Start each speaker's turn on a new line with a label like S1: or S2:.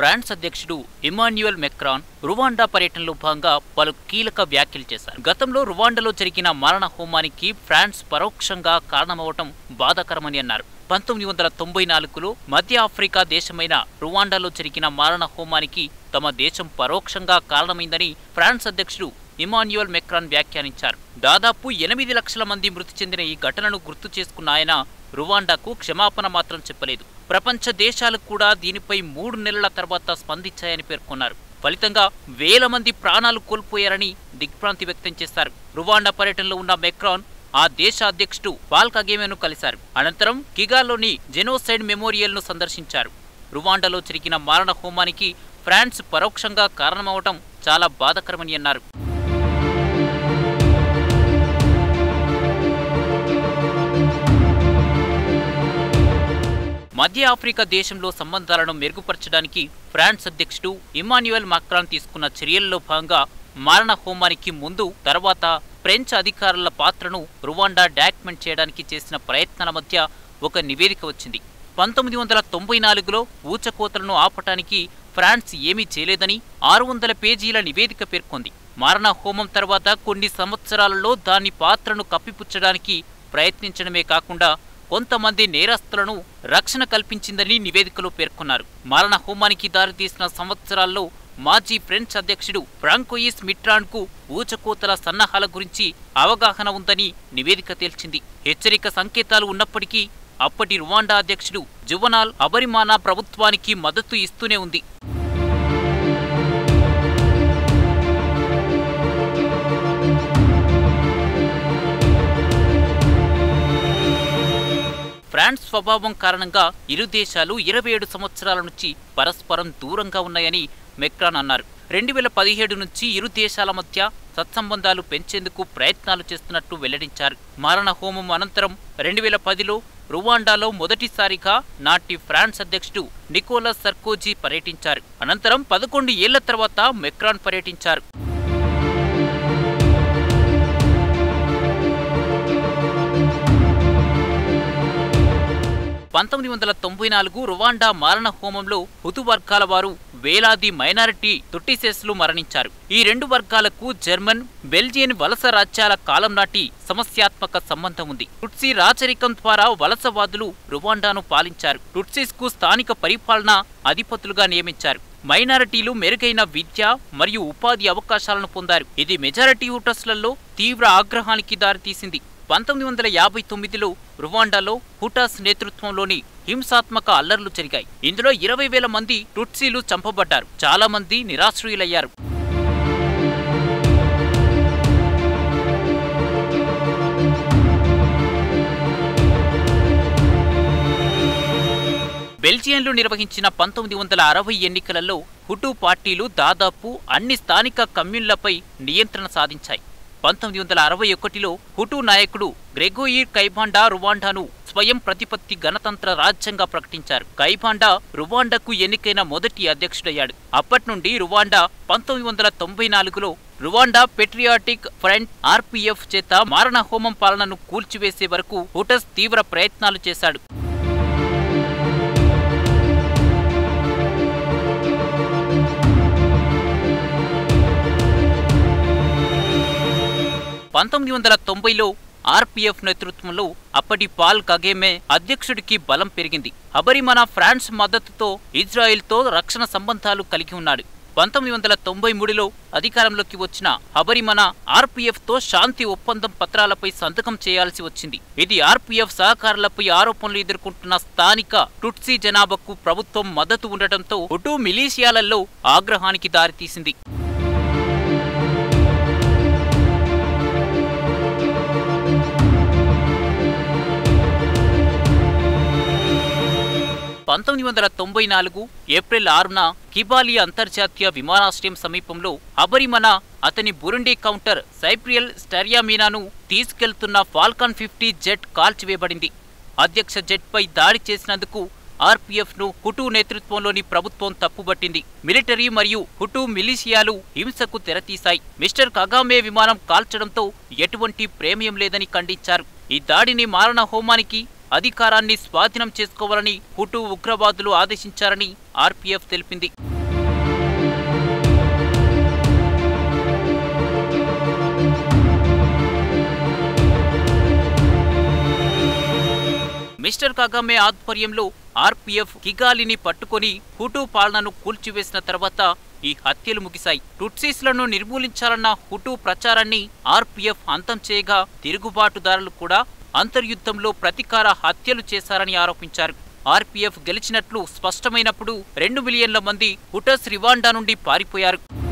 S1: France అధ్యక్షుడు Emmanuel Macron Rwanda పర్యటనలో భాగంగా పలు కీలక వ్యాఖ్యలు చేశారు గతంలో రువాండాలో జరిగిన మారణ హోమానికి ఫ్రాన్స్ పరోక్షంగా కారణమవటం బాధాకరమని అన్నారు పంతొమ్మిది వందల తొంభై నాలుగులో మధ్య ఆఫ్రికా దేశమైన రువాండాలో జరిగిన మారణ హోమానికి తమ దేశం పరోక్షంగా కారణమైందని ఫ్రాన్స్ అధ్యక్షుడు ఇమాన్యుయల్ మెక్రాన్ వ్యాఖ్యానించారు దాదాపు ఎనిమిది లక్షల మంది మృతి చెందిన ఈ ఘటనను గుర్తు చేసుకున్న ఆయన రువాండాకు క్షమాపణ మాత్రం చెప్పలేదు ప్రపంచ దేశాలు కూడా దీనిపై మూడు నెలల తర్వాత స్పందించాయని పేర్కొన్నారు ఫలితంగా వేల మంది ప్రాణాలు కోల్పోయారని దిగ్భ్రాంతి వ్యక్తం చేశారు రువాండా పర్యటనలో ఉన్న మెక్రాన్ ఆ దేశ అధ్యక్షుడు పాల్ కగేమెను కలిశారు అనంతరం కిగాలోని జెనోసైడ్ మెమోరియల్ను సందర్శించారు రువాండాలో జరిగిన మారణ హోమానికి ఫ్రాన్స్ పరోక్షంగా కారణమవటం చాలా బాధకరమని అన్నారు మధ్య ఆఫ్రికా దేశంలో సంబంధాలను మెరుగుపరచడానికి ఫ్రాన్స్ అధ్యక్షుడు ఇమాన్యుయల్ మాక్రాన్ తీసుకున్న చర్యల్లో భాగంగా మారణ హోమానికి ముందు తర్వాత ఫ్రెంచ్ అధికారుల పాత్రను రువాండా డాక్యుమెంట్ చేయడానికి చేసిన ప్రయత్నాల మధ్య ఒక నివేదిక వచ్చింది పంతొమ్మిది వందల తొంభై నాలుగులో ఊచకోతలను ఆపటానికి ఫ్రాన్స్ ఏమీ చేయలేదని ఆరు వందల పేజీల నివేదిక పేర్కొంది మారణ హోమం తర్వాత కొన్ని సంవత్సరాలలో దాని పాత్రను కప్పిపుచ్చడానికి ప్రయత్నించడమే కాకుండా కొంతమంది నేరస్తులను రక్షణ కల్పించిందని నివేదికలో పేర్కొన్నారు మారణ హోమానికి దారితీసిన సంవత్సరాల్లో మాజీ ఫ్రెంచ్ అధ్యక్షుడు ఫ్రాంకోయిస్ మిట్రాన్ కు ఊచకోతల సన్నాహాల గురించి అవగాహన ఉందని నివేదిక తేల్చింది హెచ్చరిక సంకేతాలు ఉన్నప్పటికీ అప్పటి రువాండా అధ్యక్షుడు జువనాల్ అబరిమానా ప్రభుత్వానికి మద్దతు ఇస్తూనే ఉంది ఫ్రాన్స్ స్వభావం కారణంగా ఇరు దేశాలు ఇరవై ఏడు సంవత్సరాల నుంచి పరస్పరం దూరంగా ఉన్నాయని మెక్రాన్ అన్నారు రెండు వేల పదిహేడు నుంచి ఇరు దేశాల మధ్య సత్సంబంధాలు పెంచేందుకు ప్రయత్నాలు చేస్తున్నట్టు వెల్లడించారు మారణ హోమం అనంతరం రెండు వేల పదిలో రువాండాలో మొదటిసారిగా నాటి ఫ్రాన్స్ అధ్యక్షుడు నికోలస్ సర్కోజీ పర్యటించారు అనంతరం పదకొండు ఏళ్ల తర్వాత మెక్రాన్ పర్యటించారు పంతొమ్మిది వందల తొంభై నాలుగు రువాండా మారణ హోమంలో హుతు వర్గాల వారు వేలాది మైనారిటీ తుట్టిసెస్లు మరణించారు ఈ రెండు వర్గాలకు జర్మన్ బెల్జియన్ వలస రాజ్యాల కాలం నాటి సమస్యాత్మక సంబంధం ఉంది టుట్సీ రాచరికం ద్వారా వలసవాదులు రువాండాను పాలించారు టుట్సీస్ కు స్థానిక పరిపాలన అధిపతులుగా నియమించారు మైనారిటీలు మెరుగైన విద్య మరియు ఉపాధి అవకాశాలను పొందారు ఇది మెజారిటీ హుటస్లలో తీవ్ర ఆగ్రహానికి దారితీసింది పంతొమ్మిది వందల యాభై తొమ్మిదిలో రువాండాలో హుటాస్ నేతృత్వంలోని హింసాత్మక అల్లర్లు జరిగాయి ఇందులో ఇరవై వేల మంది టుట్సీలు చంపబడ్డారు చాలా మంది నిరాశ్రయులయ్యారు బెల్జియంలో నిర్వహించిన పంతొమ్మిది వందల అరవై ఎన్నికలలో హుటు పార్టీలు దాదాపు అన్ని స్థానిక కమ్యూన్లపై నియంత్రణ సాధించాయి పంతొమ్మిది వందల అరవై ఒకటిలో హుటు నాయకుడు గ్రెగోయిర్ కైబాండా రువాండాను స్వయం ప్రతిపత్తి గణతంత్ర రాజ్యంగా ప్రకటించారు కైబాండా రువాండాకు ఎన్నికైన మొదటి అధ్యక్షుడయ్యాడు అప్పటి నుండి రువాండా పంతొమ్మిది వందల తొంభై నాలుగులో రువాండా పెట్రియాటిక్ ఫ్రంట్ ఆర్పీఎఫ్ చేత మారణ హోమం పాలనను కూల్చివేసే వరకు హుటస్ తీవ్ర ప్రయత్నాలు చేశాడు పంతొమ్మిది వందల తొంభైలో ఆర్పీఎఫ్ నేతృత్వంలో అప్పటి పాల్ కగేమే అధ్యక్షుడికి బలం పెరిగింది హబరిమన ఫ్రాన్స్ మద్దతుతో ఇజ్రాయెల్తో రక్షణ సంబంధాలు కలిగి ఉన్నాడు పంతొమ్మిది వందల తొంభై మూడులో అధికారంలోకి వచ్చిన హబరిమన ఆర్పీఎఫ్ తో శాంతి ఒప్పందం పత్రాలపై సంతకం చేయాల్సి వచ్చింది ఇది ఆర్పీఎఫ్ సహకారులపై ఆరోపణలు ఎదుర్కొంటున్న స్థానిక టుట్సీ జనాభాకు ప్రభుత్వం మద్దతు ఉండటంతో హుటు మిలీషియాలలో ఆగ్రహానికి దారితీసింది పంతొమ్మిది వందల తొంభై నాలుగు ఏప్రిల్ ఆరున కిబాలి అంతర్జాతీయ విమానాశ్రయం సమీపంలో అబరిమన అతని బురుండి కౌంటర్ సైప్రియల్ స్టెరియామీనాను తీసుకెళ్తున్న ఫాల్కాన్ ఫిఫ్టీ జెట్ కాల్చివేయబడింది అధ్యక్ష జెట్పై దాడి చేసినందుకు ఆర్పీఎఫ్ ను హుటు నేతృత్వంలోని ప్రభుత్వం తప్పుబట్టింది మిలిటరీ మరియు హుటు మిలిషియాలు హింసకు తెరతీశాయి మిస్టర్ కగామే విమానం కాల్చడంతో ఎటువంటి ప్రేమయం లేదని ఖండించారు ఈ దాడిని మారణ హోమానికి అధికారాన్ని స్వాధీనం చేసుకోవాలని హుటు ఉగ్రవాదులు ఆదేశించారని ఆర్పీఎఫ్ తెలిపింది మిస్టర్ కగామే ఆధ్వర్యంలో ఆర్పీఎఫ్ కిగాలిని పట్టుకొని హుటూ పాలనను కూల్చివేసిన తర్వాత ఈ హత్యలు ముగిశాయి టుట్సీస్లను నిర్మూలించాలన్న హుటూ ప్రచారాన్ని ఆర్పీఎఫ్ అంతం చేయగా తిరుగుబాటుదారులు కూడా అంతర్యుద్ధంలో ప్రతీకార హత్యలు చేశారని ఆరోపించారు ఆర్పీఎఫ్ గెలిచినట్లు స్పష్టమైనప్పుడు రెండు మిలియన్ల మంది హుటస్ రివాండా నుండి పారిపోయారు